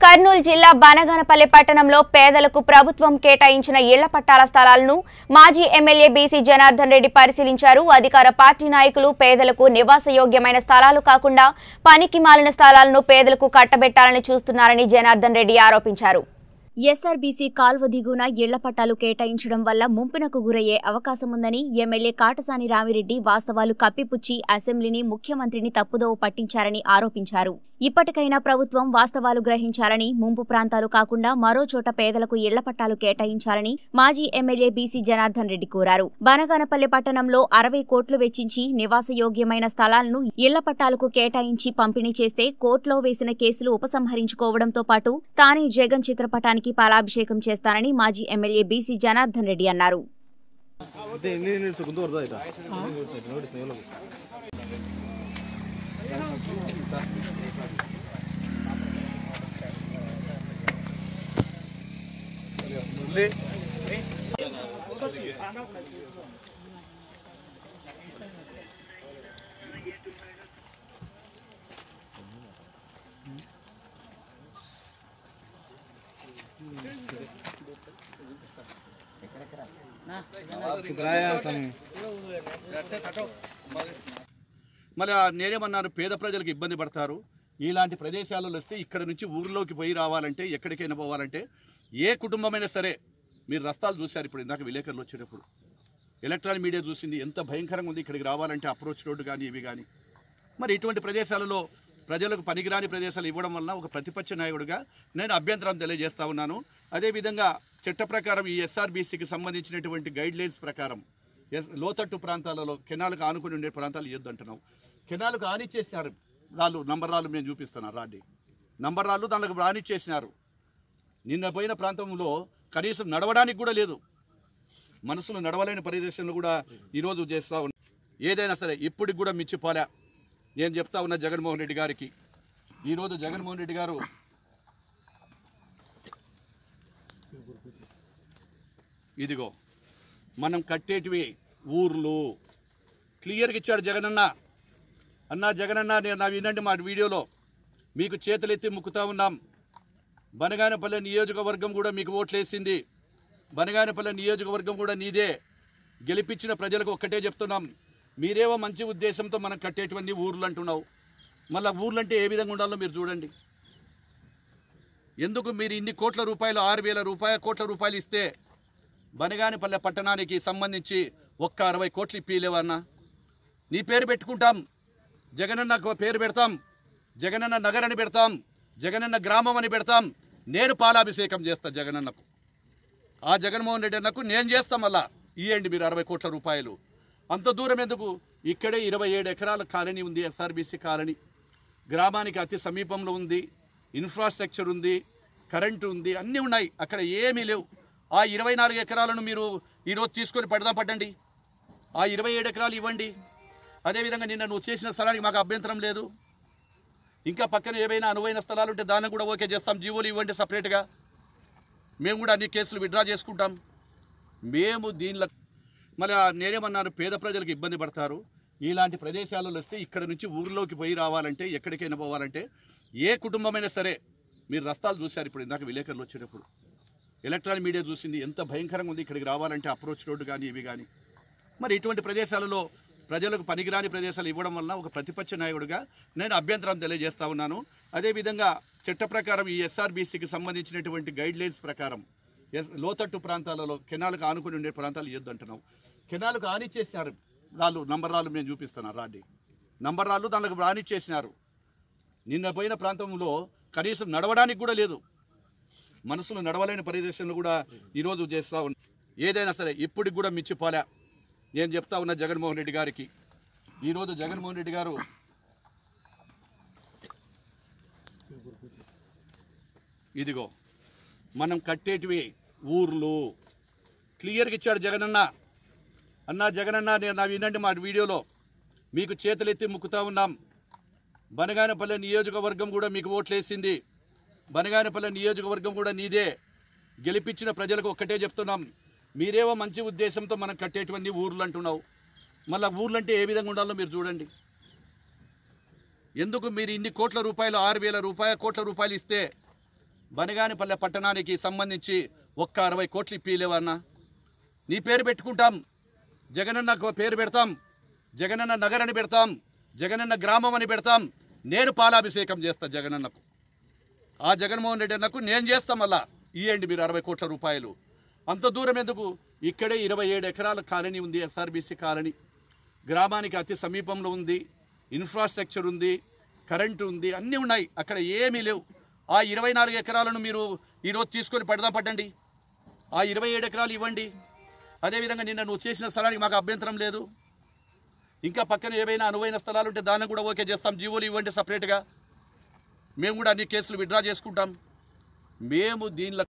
కర్నూలు జిల్లా బనగానపల్లి పట్టణంలో పేదలకు ప్రభుత్వం కేటాయించిన ఇళ్ల పట్టాల స్థలాలను మాజీ ఎమ్మెల్యే బీసీ జనార్దన్ రెడ్డి పరిశీలించారు అధికార పార్టీ నాయకులు పేదలకు నివాసయోగ్యమైన స్థలాలు కాకుండా పనికి మాలిన స్థలాలను పేదలకు కట్టబెట్టాలని చూస్తున్నారని జనార్దన్ రెడ్డి ఆరోపించారు ఎస్ఆర్బీసీ కాల్వ దిగున ఇళ్ల పట్టాలు కేటాయించడం వల్ల ముంపునకు గురయ్యే అవకాశముందని ఎమ్మెల్యే కాటసాని రామిరెడ్డి వాస్తవాలు కప్పిపుచ్చి అసెంబ్లీని ముఖ్యమంత్రిని తప్పుదోవ పట్టించారని ఆరోపించారు ఇప్పటికైనా ప్రభుత్వం వాస్తవాలు గ్రహించాలని ముంపు ప్రాంతాలు కాకుండా మరో చోట పేదలకు ఇళ్ల పట్టాలు కేటాయించాలని మాజీ ఎమ్మెల్యే బీసీ జనార్దన్ రెడ్డి కోరారు బనగానపల్లి పట్టణంలో అరవై కోట్లు వెచ్చించి నివాసయోగ్యమైన స్థలాలను ఇళ్ల పట్టాలకు కేటాయించి పంపిణీ చేస్తే కోర్టులో వేసిన కేసులు ఉపసంహరించుకోవడంతో పాటు తానే జగన్ చిత్రపటానికి పాలాభిషేకం చేస్తానని మాజీ ఎమ్మెల్యే బీసీ జనార్దన్ రెడ్డి అన్నారు ಮತ್ತೆ ನೀನು ನಿಲ್ಸು ಮುಂದುವರ್ದಾಯ್ತಾ ನೋಡಿದ್ನಿ ಹೇಳೋದು మరి ఆ నేనేమన్నారు పేద ప్రజలకు ఇబ్బంది పడతారు ఇలాంటి ప్రదేశాలలో వస్తే ఇక్కడ నుంచి ఊర్లోకి పోయి రావాలంటే ఎక్కడికైనా పోవాలంటే ఏ కుటుంబమైనా సరే మీరు రస్తాలు చూశారు ఇప్పుడు ఇందాక విలేకరులు వచ్చేటప్పుడు ఎలక్ట్రానిక్ మీడియా చూసింది ఎంత భయంకరంగా ఉంది ఇక్కడికి రావాలంటే అప్రోచ్ రోడ్డు కానీ ఇవి కానీ మరి ఇటువంటి ప్రదేశాలలో ప్రజలకు పనికిరాని ప్రదేశాలు ఇవ్వడం వలన ఒక ప్రతిపక్ష నాయకుడిగా నేను అభ్యంతరం తెలియజేస్తా ఉన్నాను అదేవిధంగా చట్ట ప్రకారం ఈ ఎస్ఆర్బీసీకి సంబంధించినటువంటి గైడ్ లైన్స్ ప్రకారం ఎస్ లోతట్టు ప్రాంతాలలో కెనాలకు ఆనుకుని ఉండే ప్రాంతాలు ఇవ్వద్దు అంటున్నాం కెనాలకు ఆనిచ్చేసినారు రాళ్ళు నంబర్ రాళ్ళు మేము చూపిస్తున్నాను రాండి నంబర్ రాళ్ళు దానికి రానిచ్చేసినారు నిన్న పోయిన ప్రాంతంలో కనీసం నడవడానికి కూడా లేదు మనసులో నడవలేని ప్రదేశంలో కూడా ఈరోజు చేస్తూ ఉన్నాం ఏదైనా సరే ఇప్పటికి కూడా మిచ్చిపోలే నేను చెప్తా ఉన్న జగన్మోహన్ రెడ్డి గారికి ఈరోజు జగన్మోహన్ రెడ్డి గారు ఇదిగో మనం కట్టేటివి ఊర్లు క్లియర్గా ఇచ్చాడు జగనన్న అన్నా జగనన్న నేను నా వినండి మా వీడియోలో మీకు చేతులెత్తి ముక్కుతా ఉన్నాం బనగానపల్లె నియోజకవర్గం కూడా మీకు ఓట్లేసింది బనగానపల్లె నియోజకవర్గం కూడా నీదే గెలిపించిన ప్రజలకు ఒక్కటే చెప్తున్నాం మీరేవో మంచి ఉద్దేశంతో మనం కట్టేటువంటి ఊర్లు అంటున్నావు మళ్ళీ ఊర్లు అంటే ఏ విధంగా ఉండాలో మీరు చూడండి ఎందుకు మీరు ఇన్ని కోట్ల రూపాయలు ఆరు వేల రూపాయల కోట్ల రూపాయలు ఇస్తే బనగానిపల్లె పట్టణానికి సంబంధించి ఒక్క అరవై కోట్లు ఇప్పిలేవన్నా నీ పేరు పెట్టుకుంటాం జగనన్న ఒక పేరు పెడతాం జగనన్న నగర్ అని పెడతాం జగనన్న గ్రామం అని పెడతాం నేను పాలాభిషేకం చేస్తా జగనన్నకు ఆ జగన్మోహన్ రెడ్డి అన్నకు నేను చేస్తా మళ్ళా ఇవ్వండి మీరు అరవై కోట్ల రూపాయలు అంత దూరం ఎందుకు ఇక్కడే ఇరవై ఏడు ఎకరాల కాలనీ ఉంది ఎస్ఆర్బీసీ కాలనీ గ్రామానికి అతి సమీపంలో ఉంది ఇన్ఫ్రాస్ట్రక్చర్ ఉంది కరెంటు ఉంది అన్నీ ఉన్నాయి అక్కడ ఏమీ లేవు ఆ ఇరవై నాలుగు ఎకరాలను మీరు ఈరోజు తీసుకొని పడదాం పట్టండి ఆ ఇరవై ఏడు ఎకరాలు ఇవ్వండి అదేవిధంగా నిన్న నువ్వు చేసిన స్థలానికి మాకు అభ్యంతరం లేదు ఇంకా పక్కన ఏవైనా అనువైన స్థలాలు ఉంటే దాన్ని కూడా ఓకే చేస్తాం జీవోలు ఇవ్వండి సపరేట్గా మేము కూడా అన్ని కేసులు విడ్రా చేసుకుంటాం మేము దీనిలో మరి ఆ నేనేమన్నాను పేద ప్రజలకు ఇబ్బంది పడతారు ఇలాంటి ప్రదేశాలలో వస్తే ఇక్కడ నుంచి ఊర్లోకి పోయి రావాలంటే ఎక్కడికైనా పోవాలంటే ఏ కుటుంబమైనా సరే మీరు రస్తాలు చూశారు ఇప్పుడు ఇందాక విలేకరులు వచ్చేటప్పుడు ఎలక్ట్రానిక్ మీడియా చూసింది ఎంత భయంకరంగా ఉంది ఇక్కడికి రావాలంటే అప్రోచ్ రోడ్డు కానీ ఇవి కానీ మరి ఇటువంటి ప్రదేశాలలో ప్రజలకు పనికిరాని ప్రదేశాలు ఇవ్వడం వలన ఒక ప్రతిపక్ష నాయకుడిగా నేను అభ్యంతరం తెలియజేస్తా ఉన్నాను అదేవిధంగా చట్ట ప్రకారం ఈ ఎస్ఆర్బీసీకి సంబంధించినటువంటి గైడ్ లైన్స్ ప్రకారం ఎస్ లోతట్టు ప్రాంతాలలో కెనాలకు ఆనుకుని ఉండే ప్రాంతాలు ఇవ్వద్దు అంటున్నాం కెనాలకు ఆనిచ్చేసినారు రాళ్ళు నంబర్ రాళ్ళు మేము చూపిస్తున్నాను రాండి నంబర్ రాళ్ళు దానికి రానిచ్చేసినారు నిన్న పోయిన ప్రాంతంలో కనీసం నడవడానికి కూడా లేదు మనసులో నడవలేని ప్రదేశంలో కూడా ఈరోజు చేస్తూ ఉన్నాం ఏదైనా సరే ఇప్పటికి కూడా మిచ్చిపోలే నేను చెప్తా ఉన్న జగన్మోహన్ రెడ్డి గారికి ఈరోజు జగన్మోహన్ రెడ్డి గారు ఇదిగో మనం కట్టేటివి ఊర్లు క్లియర్గా ఇచ్చాడు జగనన్న అన్నా జగనన్న నేను నా వినండి మా వీడియోలో మీకు చేతులెత్తి ముక్కుతా ఉన్నాం బనగానపల్లె నియోజకవర్గం కూడా మీకు ఓట్లేసింది బనగానపల్లె నియోజకవర్గం కూడా నీదే గెలిపించిన ప్రజలకు ఒక్కటే చెప్తున్నాం మీరేవో మంచి ఉద్దేశంతో మనం కట్టేటువంటి ఊర్లు అంటున్నావు మళ్ళీ ఊర్లు అంటే ఏ విధంగా ఉండాలో మీరు చూడండి ఎందుకు మీరు ఇన్ని కోట్ల రూపాయలు ఆరు వేల రూపాయల కోట్ల రూపాయలు ఇస్తే బనగానిపల్లె పట్టణానికి సంబంధించి ఒక్క అరవై కోట్లు ఇప్పిలేవన్నా నీ పేరు పెట్టుకుంటాం జగనన్న గో- పేరు పెడతాం జగనన్న నగర్ అని పెడతాం జగనన్న గ్రామం అని పెడతాం నేను పాలాభిషేకం చేస్తా జగనన్నకు ఆ జగన్మోహన్ రెడ్డి అన్నకు నేను చేస్తాం మళ్ళా ఇవ్వండి మీరు అరవై కోట్ల రూపాయలు అంత దూరం ఎందుకు ఇక్కడే ఇరవై ఏడు ఎకరాల కాలనీ ఉంది ఎస్ఆర్బీసీ కాలనీ గ్రామానికి అతి సమీపంలో ఉంది ఇన్ఫ్రాస్ట్రక్చర్ ఉంది కరెంటు ఉంది అన్నీ ఉన్నాయి అక్కడ ఏమీ లేవు ఆ ఇరవై నాలుగు ఎకరాలను మీరు ఈరోజు తీసుకొని పడదా పట్టండి ఆ ఇరవై ఏడు ఎకరాలు ఇవ్వండి అదేవిధంగా నిన్న నువ్వు చేసిన స్థలానికి మాకు అభ్యంతరం లేదు ఇంకా పక్కన ఏవైనా అనువైన స్థలాలు ఉంటే దాన్ని కూడా ఓకే చేస్తాం జీవోలు ఇవ్వండి సపరేట్గా మేము కూడా అన్ని కేసులు విడ్రా చేసుకుంటాం మేము దీనిలో